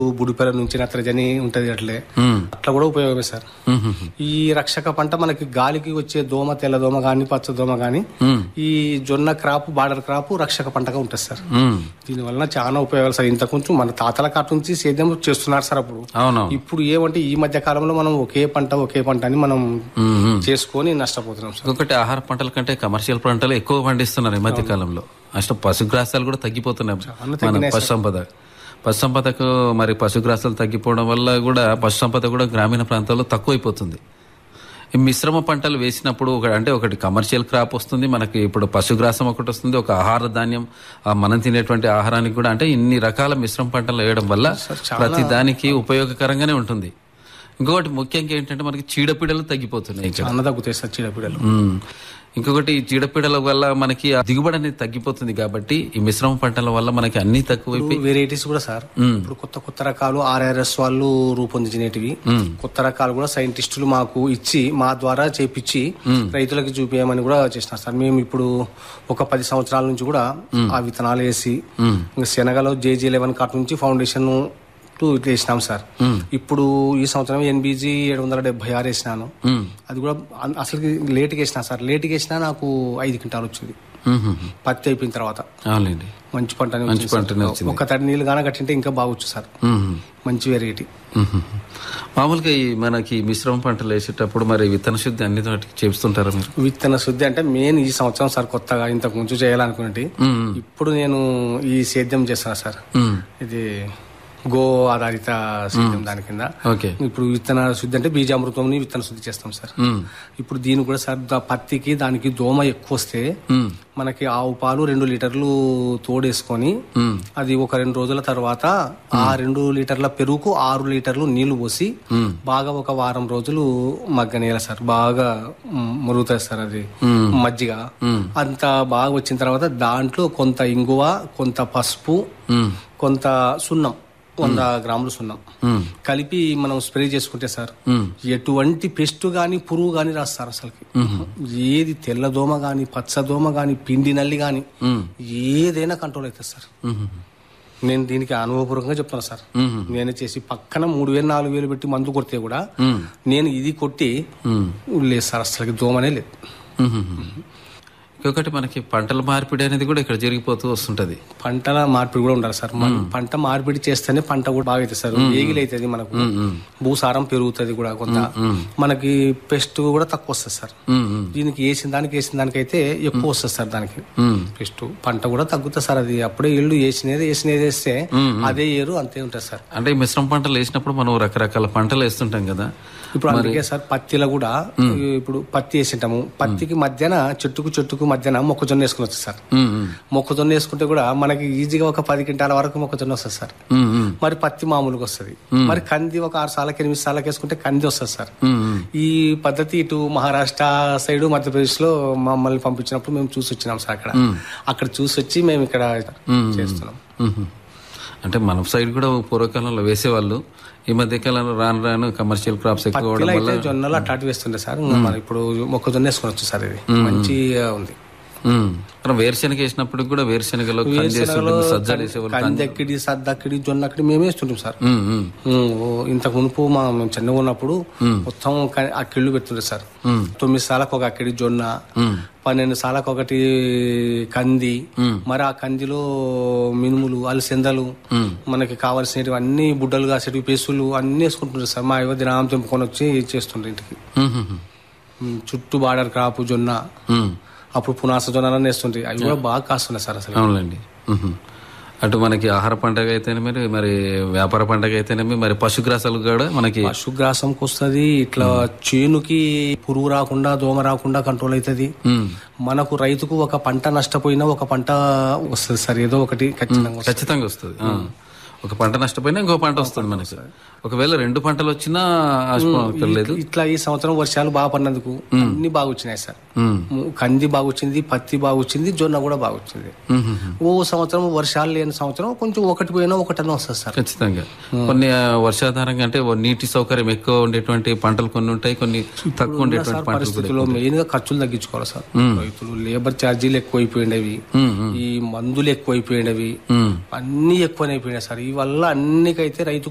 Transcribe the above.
బుడిపెల నుంచి నత్రజని ఉంటది అట్లే ఉమ్. అట్లా కూడా ఉపయోగమే సార్ ఉమ్. ఈ రక్షక పంట మనకి గాలికి వచ్చే దోమ తెల్ల దోమ గాని పచ్చ దోమ గాని ఉమ్. ఈ జొన్న క్రాప్ బార్డర్ క్రాప్ రక్షక పంటగా ఉంటుంది సార్ ఉమ్. దీని వలన చాలా ఉపయోగాలు సార్ ఇంత కొంచెం మన తాతల కాటు నుంచి సేద్యం చేస్తున్నారు సార్ అప్పుడు అవునవును ఇప్పుడు ఏమంటే ఈ మధ్య కాలంలో మనం ఒకే పంట ఒకే పంట అని మనం ఉమ్. ఉమ్. చేసుకొని నష్టపోతున్నాం సార్ ఇంకొకటి ఆహార పంటల కంటే కమర్షియల్ పంటలు ఎక్కువ పండిస్తున్నారు ఈ మధ్య కాలంలో అసలు పశుగ్రాసాలు కూడా తగ్గిపోతున్నాయి మన పశు సంపద పశు సంపదకు మరి పశుగ్రాసాలు తగ్గిపోవడం వల్ల కూడా పశు సంపద కూడా గ్రామీణ ప్రాంతాల్లో తక్కువైపోతుంది ఈ మిశ్రమ పంటలు వేసినప్పుడు ఒక అంటే ఒకటి కమర్షియల్ క్రాప్ వస్తుంది మనకి ఇప్పుడు పశుగ్రాసం ఒకటి వస్తుంది ఒక ఆహార ధాన్యం ఆ మనం తినేటువంటి ఆహారానికి కూడా అంటే ఇన్ని రకాల మిశ్రమ పంటలు వేయడం వల్ల ప్రతి దానికి ఉపయోగకరంగానే ఉంటుంది ఇంకొకటి ముఖ్యంగా ఏంటంటే మనకి చీడపీడలు తగ్గిపోతున్నాయి ఇక్కడ అన్న తగ్గుతాయి సార్ చీడపీడలు మ్మ్. ఇంకొకటి ఈ చీడపీడల వల్ల మనకి ఆ దిగుబడి అనేది తగ్గిపోతుంది కాబట్టి ఈ మిశ్రమ పంటల వల్ల మనకి అన్ని తక్కువైపోయి వెరైటీస్ కూడా సార్ ఇప్పుడు కొత్త కొత్త రకాలు ఆర్ఆర్ఎస్ వాళ్ళు రూపొందించినటివి కొత్త రకాలు కూడా సైంటిస్టులు మాకు ఇచ్చి మా ద్వారా చేపించి రైతులకు చూపించమని కూడా చేసినారు సార్ మేము ఇప్పుడు ఒక పది సంవత్సరాల నుంచి కూడా ఆ విత్తనాలు వేసి ఇంకా శనగలో జేజీ లెవెన్ కాట్ నుంచి ఫౌండేషన్ టు ఇట్లా వేసినాం సార్ ఇప్పుడు ఈ సంవత్సరం ఎన్బీజీ ఏడు వందల డెబ్బై ఆరు వేసినాను మ్మ్. అది కూడా అన్- అసలు లేట్గా వేసినా సార్ లేట్గా వేసినా నాకు ఐదు క్వింటాలు వచ్చింది మ్మ్. పత్తి అయిపోయిన తర్వాత అవునండి మంచి పంటనే మంచి వచ్చింది సార్. పంటనే వచ్చింది. ఒక తడి నీళ్ళు గాన కట్టింటే ఇంకా బాగొచ్చు సార్ మ్మ్. మంచి వెరైటీ మ్మ్. మామూలుగా ఈ మనకి మిశ్రమ పంటలు వేసేటప్పుడు మరి విత్తన శుద్ధి అన్ని వాటికి చేస్తుంటారా మీరు విత్తన శుద్ధి అంటే మెయిన్ ఈ సంవత్సరం సార్ కొత్తగా ఇంతకు ముందు చేయాలనుకున్నది మ్మ్. ఇప్పుడు నేను ఈ సేద్యం చేస్తాను సార్ మ్మ్. ఇది గో ఆధారిత సేద్యం దాని కింద ఓకే ఇప్పుడు విత్తన శుద్ధి అంటే బీజామృతం విత్తన శుద్ధి చేస్తాం సార్ మ్మ్. ఇప్పుడు దీని కూడా సార్ దా- పత్తికి దానికి దోమ ఎక్కువ వస్తే మ్మ్. మనకి ఆవు పాలు రెండు లీటర్లు తోడేసుకొని మ్మ్. అది ఒక రెండు రోజుల తర్వాత ఆ రెండు లీటర్ల పెరుగుకు ఆరు లీటర్లు నీళ్లు పోసి మ్మ్. బాగా ఒక వారం రోజులు మగ్గనేయాలి సార్ బాగా మ్, మురుగుతుంది సార్ అది మ్మ్. మజ్జిగ మ్మ్. అంత బాగా వచ్చిన తర్వాత దాంట్లో కొంత ఇంగువ కొంత పసుపు మ్మ్. కొంత సున్నం వంద గ్రాములు సున్నం మ్మ్. కలిపి మనం స్ప్రే చేసుకుంటే సార్ మ్మ్. ఎటువంటి పెస్ట్ గాని పురుగు గాని రాస్తారు అసలుకి ఏది తెల్లదోమ గాని పచ్చదోమ గాని పిండి నల్లి గాని మ్మ్. ఏదైనా కంట్రోల్ అవుతుంది సార్ మ్మ్. నేను దీనికి అనుభవపూర్వకంగా చెప్తాను సార్ మ్మ్. నేను చేసి పక్కన మూడు వేలు నాలుగు వేలు పెట్టి మందు కొడితే కూడా మ్మ్. నేను ఇది కొట్టి మ్మ్. లేదు సార్ అసలు దోమనే లేదు మ్మ్. ఇంకొకటి మనకి పంటల మార్పిడి అనేది కూడా ఇక్కడ జరిగిపోతూ వస్తుంటది పంటల మార్పిడి కూడా ఉండాలి సార్ మన పంట మార్పిడి చేస్తేనే పంట కూడా బాగా అవుతుంది సార్ ఏగిలి అవుతుంది మనకు భూసారం పెరుగుతుంది కూడా కొంత మనకి పెస్ట్ కూడా తక్కువ వస్తుంది సార్ మ్మ్. మ్మ్. దీనికి వేసిన దానికి వేసిన దానికైతే ఎక్కువ వస్తుంది సార్ దానికి మ్మ్. పెస్ట్ పంట కూడా తగ్గుతుంది సార్ అది అప్పుడే ఇల్లు వేసినది వేసినది వేస్తే అదే ఏరు అంతే ఉంటుంది సార్ అంటే ఈ మిశ్రమ పంటలు వేసినప్పుడు మనం రకరకాల పంటలు వేస్తుంటాం కదా ఇప్పుడు అందుకే సార్ పత్తిలో కూడా ఇప్పుడు పత్తి వేసింటాము పత్తికి మధ్యన చెట్టుకు చెట్టుకు మధ్యన మొక్కజొన్న వేసుకుని సార్ మ్మ్. మ్మ్. మొక్కజొన్న వేసుకుంటే కూడా మనకి ఈజీగా ఒక పది క్వింటాల వరకు మొక్కజొన్న వస్తుంది సార్ మ్మ్. మ్మ్. మరి పత్తి మామూలుగా వస్తుంది మరి కంది ఒక ఆరు సార్లకి ఎనిమిది సార్లకి వేసుకుంటే కంది వస్తుంది సార్ మ్మ్. మ్మ్. ఈ పద్ధతి ఇటు మహారాష్ట్ర సైడ్ మధ్యప్రదేశ్ లో మమ్మల్ని పంపించినప్పుడు మేము చూసి వచ్చినాం సార్ అక్కడ అక్కడ చూసి వచ్చి మేము ఇక్కడ చేస్తున్నాం మ్మ్. అంటే మన సైడ్ కూడా పూర్వకాలంలో వేసేవాళ్ళు ఈ మధ్య కాలంలో రాను రాను కమర్షియల్ క్రాప్స్ ఎక్కువ అవడం పత్తిలో వల్ల అయితే జొన్నలు అట్లాంటి వేస్తుండే సార్ ఇంకా మరి ఇప్పుడు మొక్కజొన్న వేసుకోవచ్చు సార్ ఇది మంచిగా ఉంది మ్మ్. మనం వేరుశెనగ వేసినప్పుడు కూడా వేరుశెనగలో కంది వేస్తుంటుంది సజ్జలు వేసేవాళ్ళు కందెక్కిడి సద్దక్కిడి జొన్న అక్కడి మేమే వేస్తుంటాం సార్ మ్మ్. మ్మ్. ఉమ్, ఓ ఇంతకు మునుపు మా మేము చిన్నగా ఉన్నప్పుడు మొత్తం క- అక్కిళ్ళు పెడుతుండే సార్ మ్మ్. తొమ్మిది సార్లకు ఒక అక్కిడి జొన్న మ్మ్. పన్నెండు సార్లకు ఒకటి కంది మరి ఆ కందిలో మినుములు అలసెందలు మనకి కావాల్సినవి అన్ని బుడ్డలు కాసేటివి పేసులు అన్ని వేసుకుంటుండే సార్ మా యువ దినామం తెంపుకొని వచ్చి చేస్తుండే ఇంటికి మ్మ్. మ్మ్. ఉమ్, చుట్టూ బార్డర్ క్రాపు జొన్న మ్మ్. అప్పుడు పునాస జొన్నలన్నీ వేస్తుంటాయి అవి కూడా బాగా కాస్తున్నాయి సార్ అసలు అవునండి మ్మ్. అటు మనకి ఆహార పంటగ అయితేనేమి మరి వ్యాపార పంటగ అయితేనేమి మరి పశుగ్రాసాలు కూడా మనకి పశుగ్రాసంకి వస్తుంది ఇట్లా చేనుకి పురుగు రాకుండా దోమ రాకుండా కంట్రోల్ అవుతుంది మ్మ్. మనకు రైతుకు ఒక పంట నష్టపోయినా ఒక పంట వస్తుంది సార్ ఏదో ఒకటి ఖచ్చితంగా వస్తుంది. ఖచ్చితంగా వస్తుంది ఆ. ఒక పంట నష్టపోయినా ఇంకో పంట వస్తుంది మనకి ఒకవేళ రెండు పంటలు వచ్చినా ఆశపడలేదు ఇట్లా ఈ సంవత్సరం వర్షాలు బాగా పడినందుకు అన్ని బాగా వచ్చినాయి సార్ మ్మ్. ము- కంది బాగా వచ్చింది పత్తి బాగా వచ్చింది జొన్న కూడా బాగా వచ్చింది మ్మ్. ఓ సంవత్సరం వర్షాలు లేని సంవత్సరం కొంచెం ఒకటి పోయినా ఒకటనే వస్తుంది సార్ ఖచ్చితంగా కొన్ని ఆ, వర్షాధారంగా అంటే ఓ నీటి సౌకర్యం ఎక్కువ ఉండేటువంటి పంటలు కొన్ని ఉంటాయి కొన్ని తక్కువ ఉండేటువంటి పంటలు కూడా పరిస్థితుల్లో మెయిన్ గా ఖర్చులు తగ్గించుకోవాలి సార్ రైతులు లేబర్ ఛార్జీలు ఎక్కువైపోయినవి మ్మ్. మ్మ్. ఈ మందులు ఎక్కువైపోయినవి మ్మ్. అన్ని ఎక్కువైపోయినాయి సార్ ఈ వల్ల అన్నికైతే రైతు